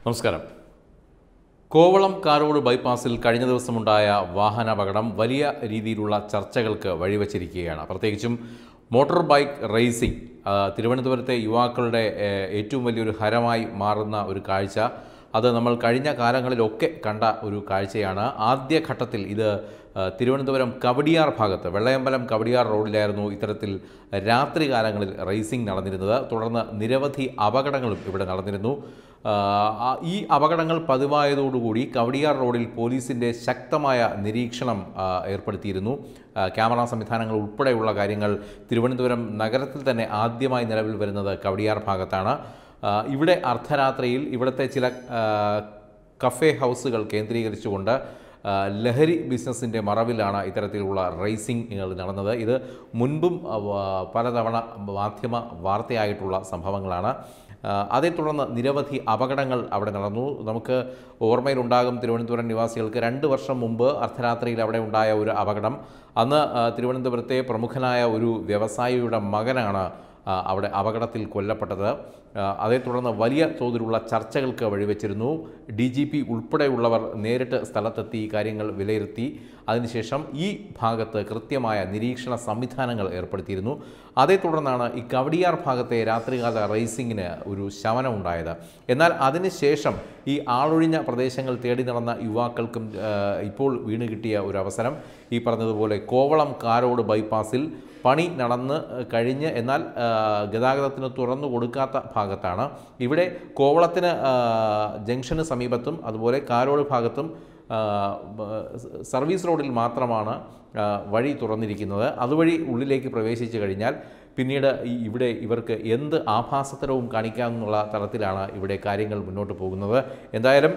നമസ്കാരം കോവളം കാരോട് ബൈപ്പാസിൽ കഴിഞ്ഞ ദിവസമുണ്ടായ വാഹനാപകടം വലിയ രീതിയിലുള്ള ചർച്ചകൾക്ക് വഴിവച്ചിരിക്കുകയാണ് പ്രത്യേകിച്ചും മോട്ടോർ ബൈക്ക് റേസിംഗ് ആ, തിരുവനന്തപുരത്തെ യുവാക്കളുടെ ഏഹ്, ഏറ്റവും വലിയൊരു ഹരമായി മാറുന്ന ഒരു കാഴ്ച അത് നമ്മൾ കഴിഞ്ഞ കാലങ്ങളിലൊക്കെ കണ്ട ഒരു കാഴ്ചയാണ് ആദ്യഘട്ടത്തിൽ ഇത് ആ, തിരുവനന്തപുരം കവടിയാർ ഭാഗത്ത് വെള്ളയമ്പലം കവടിയാർ റോഡിലായിരുന്നു ഇത്തരത്തിൽ രാത്രി കാലങ്ങളിൽ റേസിംഗ് നടന്നിരുന്നത് തുടർന്ന് നിരവധി അപകടങ്ങളും ഇവിടെ നടന്നിരുന്നു ആ, ആ, ഈ അപകടങ്ങൾ പതിവായതോടുകൂടി കവടിയാർ റോഡിൽ പോലീസിൻ്റെ ശക്തമായ നിരീക്ഷണം ആ, ഏർപ്പെടുത്തിയിരുന്നു ആ, ക്യാമറ സംവിധാനങ്ങൾ ഉൾപ്പെടെയുള്ള കാര്യങ്ങൾ തിരുവനന്തപുരം നഗരത്തിൽ തന്നെ ആദ്യമായി നിലവിൽ വരുന്നത് കവടിയാർ ഭാഗത്താണ് ആ, ഇവിടെ അർദ്ധരാത്രിയിൽ ഇവിടുത്തെ ചില ആ, കഫേ ഹൗസുകൾ കേന്ദ്രീകരിച്ചുകൊണ്ട് ആ, ലഹരി ബിസിനസ്സിൻ്റെ മറവിലാണ് ഇത്തരത്തിലുള്ള റേസിംഗുകൾ നടന്നത് ഇത് മുൻപും ആ, വ- പലതവണ മാധ്യമ വാർത്തയായിട്ടുള്ള സംഭവങ്ങളാണ് ആ, അതേ തുടർന്ന് നിരവധി അപകടങ്ങൾ അവിടെ നടന്നു നമുക്ക് ഓർമ്മയിലുണ്ടാകും തിരുവനന്തപുരം നിവാസികൾക്ക് രണ്ട് വർഷം മുമ്പ് അർദ്ധരാത്രിയിൽ അവിടെ ഉണ്ടായ ഒരു അപകടം അന്ന് ആ, തിരുവനന്തപുരത്തെ പ്രമുഖനായ ഒരു വ്യവസായിയുടെ മകനാണ് ആ, അവിടെ അപകടത്തിൽ കൊല്ലപ്പെട്ടത് ആ, അതേ തുടർന്ന് വലിയ തോതിലുള്ള ചർച്ചകൾക്ക് വഴിവെച്ചിരുന്നു ഡി ജി പി ഉൾപ്പെടെയുള്ളവർ നേരിട്ട് സ്ഥലത്തെത്തി ഈ കാര്യങ്ങൾ വിലയിരുത്തി അതിനുശേഷം ഈ ഭാഗത്ത് കൃത്യമായ നിരീക്ഷണ സംവിധാനങ്ങൾ ഏർപ്പെടുത്തിയിരുന്നു അതേ തുടർന്നാണ് ഈ കവടിയാർ ഭാഗത്തെ രാത്രികാല റേസിംഗിന് ഒരു ശമനം ഉണ്ടായത് എന്നാൽ അതിനുശേഷം ഈ ആളൊഴിഞ്ഞ പ്രദേശങ്ങൾ തേടി നടന്ന യുവാക്കൾക്കും ആ, ഇപ്പോൾ വീണ് കിട്ടിയ ഒരു അവസരം ഈ പറഞ്ഞതുപോലെ കോവളം കാരോട് ബൈപ്പാസിൽ പണി നടന്ന് കഴിഞ്ഞ് എന്നാൽ ആ, ഗതാഗതത്തിന് തുറന്നു കൊടുക്കാത്ത ഭാഗത്താണ് ഇവിടെ കോവളത്തിന് ആ, ജംഗ്ഷന് സമീപത്തും അതുപോലെ കാരോട് ഭാഗത്തും ആ, ബ- സർവീസ് റോഡിൽ മാത്രമാണ് ആ, വഴി തുറന്നിരിക്കുന്നത് അതുവഴി ഉള്ളിലേക്ക് പ്രവേശിച്ചു കഴിഞ്ഞാൽ പിന്നീട് ഈ ഇവിടെ ഇവർക്ക് എന്ത് ആഭാസത്തരവും കാണിക്കാമെന്നുള്ള തരത്തിലാണ് ഇവിടെ കാര്യങ്ങൾ മുന്നോട്ട് പോകുന്നത് എന്തായാലും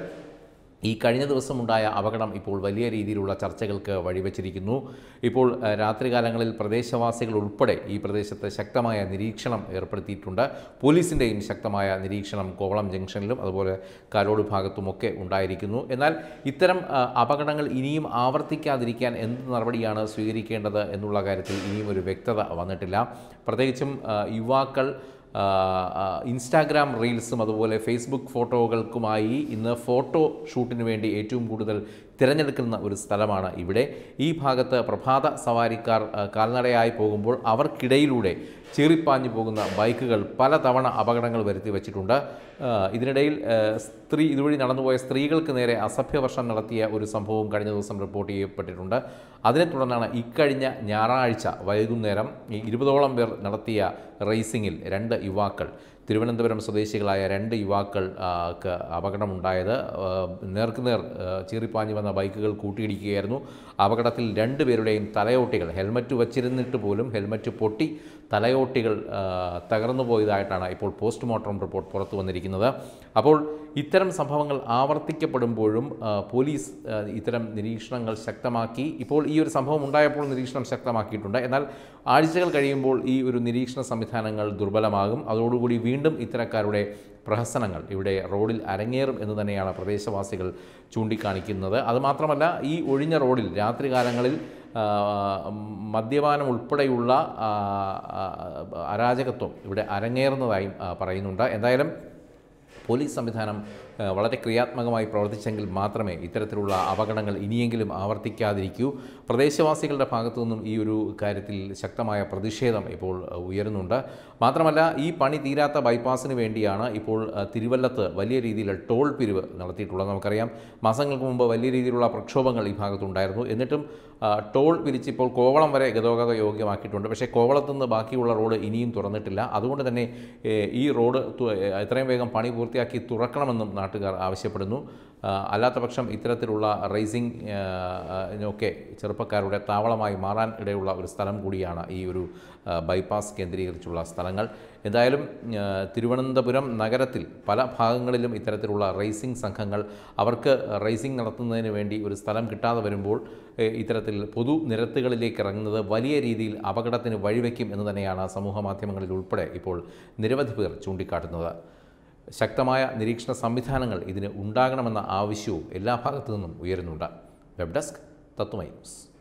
ഈ കഴിഞ്ഞ ദിവസമുണ്ടായ അപകടം ഇപ്പോൾ വലിയ രീതിയിലുള്ള ചർച്ചകൾക്ക് വഴിവെച്ചിരിക്കുന്നു ഇപ്പോൾ ആ, രാത്രികാലങ്ങളിൽ പ്രദേശവാസികൾ ഉൾപ്പെടെ ഈ പ്രദേശത്ത് ശക്തമായ നിരീക്ഷണം ഏർപ്പെടുത്തിയിട്ടുണ്ട് പോലീസിൻ്റെയും ശക്തമായ നിരീക്ഷണം കോവളം ജംഗ്ഷനിലും അതുപോലെ കാരോട് ഭാഗത്തുമൊക്കെ ഉണ്ടായിരിക്കുന്നു എന്നാൽ ഇത്തരം ആ, അപകടങ്ങൾ ഇനിയും ആവർത്തിക്കാതിരിക്കാൻ എന്ത് നടപടിയാണ് സ്വീകരിക്കേണ്ടത് എന്നുള്ള കാര്യത്തിൽ ഇനിയും ഒരു വ്യക്തത വന്നിട്ടില്ല പ്രത്യേകിച്ചും ആ, യുവാക്കൾ ആ, ആ, ഇൻസ്റ്റാഗ്രാം റീൽസും അതുപോലെ ഫേസ്ബുക്ക് ഫോട്ടോകൾക്കുമായി ഇന്ന് ഫോട്ടോ ഷൂട്ടിന് വേണ്ടി ഏറ്റവും കൂടുതൽ തിരഞ്ഞെടുക്കുന്ന ഒരു സ്ഥലമാണ് ഇവിടെ ഈ ഭാഗത്ത് പ്രഭാത സവാരിക്കാർ ആ, കാൽനടയായി പോകുമ്പോൾ അവർക്കിടയിലൂടെ ചീറിപ്പാഞ്ഞു പോകുന്ന ബൈക്കുകൾ പലതവണ അപകടങ്ങൾ വരുത്തി വച്ചിട്ടുണ്ട് ആ, ഇതിനിടയിൽ ആ, സ്ത്രീ ഇതുവഴി നടന്നുപോയ സ്ത്രീകൾക്ക് നേരെ അസഭ്യവർഷം നടത്തിയ ഒരു സംഭവവും കഴിഞ്ഞ ദിവസം റിപ്പോർട്ട് ചെയ്യപ്പെട്ടിട്ടുണ്ട് അതിനെ തുടർന്നാണ് ഇക്കഴിഞ്ഞ ഞായറാഴ്ച വൈകുന്നേരം ഈ ഇരുപതോളം പേർ നടത്തിയ റേസിംഗിൽ രണ്ട് യുവാക്കൾ തിരുവനന്തപുരം സ്വദേശികളായ രണ്ട് യുവാക്കൾ ആ, ക്ക് അപകടമുണ്ടായത് ആ, നേർക്കുനേർ ആ, ചീറിപ്പാഞ്ഞു വന്ന ബൈക്കുകൾ കൂട്ടിയിടിക്കുകയായിരുന്നു അപകടത്തിൽ രണ്ടുപേരുടെയും തലയോട്ടികൾ ഹെൽമറ്റ് വച്ചിരുന്നിട്ട് പോലും ഹെൽമറ്റ് പൊട്ടി തലയോട്ടികൾ ആ, തകർന്നു പോയതായിട്ടാണ് ഇപ്പോൾ പോസ്റ്റ്മോർട്ടം റിപ്പോർട്ട് പുറത്തു വന്നിരിക്കുന്നത് അപ്പോൾ ഇത്തരം സംഭവങ്ങൾ ആവർത്തിക്കപ്പെടുമ്പോഴും ആ, പോലീസ് ആ, ഇത്തരം നിരീക്ഷണങ്ങൾ ശക്തമാക്കി ഇപ്പോൾ ഈ ഒരു സംഭവം ഉണ്ടായപ്പോൾ നിരീക്ഷണം ശക്തമാക്കിയിട്ടുണ്ട് എന്നാൽ ആഴ്ചകൾ കഴിയുമ്പോൾ ഈ ഒരു നിരീക്ഷണ സംവിധാനങ്ങൾ ദുർബലമാകും അതോടുകൂടി വീണ്ടും ഇത്തരക്കാരുടെ പ്രഹസനങ്ങൾ ഇവിടെ റോഡിൽ അരങ്ങേറും എന്ന് തന്നെയാണ് പ്രദേശവാസികൾ ചൂണ്ടിക്കാണിക്കുന്നത് അതുമാത്രമല്ല ഈ ഒഴിഞ്ഞ റോഡിൽ രാത്രികാലങ്ങളിൽ ആ, മദ്യപാനം ഉൾപ്പെടെയുള്ള ആ, ആ, അരാജകത്വം ഇവിടെ അരങ്ങേറുന്നതായും ആ, പറയുന്നുണ്ട് എന്തായാലും പോലീസ് സംവിധാനം ആ, വളരെ ക്രിയാത്മകമായി പ്രവർത്തിച്ചെങ്കിൽ മാത്രമേ ഇത്തരത്തിലുള്ള അപകടങ്ങൾ ഇനിയെങ്കിലും ആവർത്തിക്കാതിരിക്കൂ പ്രദേശവാസികളുടെ ഭാഗത്തു നിന്നും ഈ ഒരു കാര്യത്തിൽ ശക്തമായ പ്രതിഷേധം ഇപ്പോൾ ആ, ഉയരുന്നുണ്ട് മാത്രമല്ല ഈ പണി തീരാത്ത ബൈപ്പാസിന് വേണ്ടിയാണ് ഇപ്പോൾ ആ, തിരുവല്ലത്ത് വലിയ രീതിയിൽ ടോൾ പിരിവ് നടത്തിയിട്ടുള്ളത് നമുക്കറിയാം മാസങ്ങൾക്ക് മുമ്പ് വലിയ രീതിയിലുള്ള പ്രക്ഷോഭങ്ങൾ ഈ ഭാഗത്തുണ്ടായിരുന്നു എന്നിട്ടും ആ, ടോൾ പിരിച്ചിപ്പോൾ കോവളം വരെ ഗതാഗത യോഗ്യമാക്കിയിട്ടുണ്ട് പക്ഷേ കോവളത്ത് നിന്ന് ബാക്കിയുള്ള റോഡ് ഇനിയും തുറന്നിട്ടില്ല അതുകൊണ്ട് തന്നെ ഏ, ഈ റോഡ് തു- ഏ, എത്രയും വേഗം പണി പൂർത്തിയാക്കി തുറക്കണമെന്നും നാട്ടുകാർ ആവശ്യപ്പെടുന്നു ആ, അല്ലാത്ത പക്ഷം ഇത്തരത്തിലുള്ള റേസിംഗ് ഒക്കെ ചെറുപ്പക്കാരുടെ താവളമായി മാറാൻ ഇടയുള്ള ഒരു സ്ഥലം കൂടിയാണ് ഈ ഒരു ആ, ബൈപ്പാസ് കേന്ദ്രീകരിച്ചുള്ള സ്ഥലങ്ങൾ എന്തായാലും ആ, തിരുവനന്തപുരം നഗരത്തിൽ പല ഭാഗങ്ങളിലും ഇത്തരത്തിലുള്ള റേസിംഗ് സംഘങ്ങൾ അവർക്ക് റേസിംഗ് നടത്തുന്നതിന് വേണ്ടി ഒരു സ്ഥലം കിട്ടാതെ വരുമ്പോൾ ഏ, ഇത്തരത്തിൽ പൊതു നിരത്തുകളിലേക്ക് ഇറങ്ങുന്നത് വലിയ രീതിയിൽ അപകടത്തിന് വഴിവെക്കും എന്ന് തന്നെയാണ് സമൂഹ മാധ്യമങ്ങളിൽ ഉൾപ്പെടെ ഇപ്പോൾ നിരവധി പേർ ചൂണ്ടിക്കാട്ടുന്നത് ശക്തമായ നിരീക്ഷണ സംവിധാനങ്ങൾ ഇതിന് ഉണ്ടാകണമെന്ന ആവശ്യവും എല്ലാ ഭാഗത്തു നിന്നും ഉയരുന്നുണ്ട് വെബ് ഡെസ്ക് തത്വമൈ ന്യൂസ്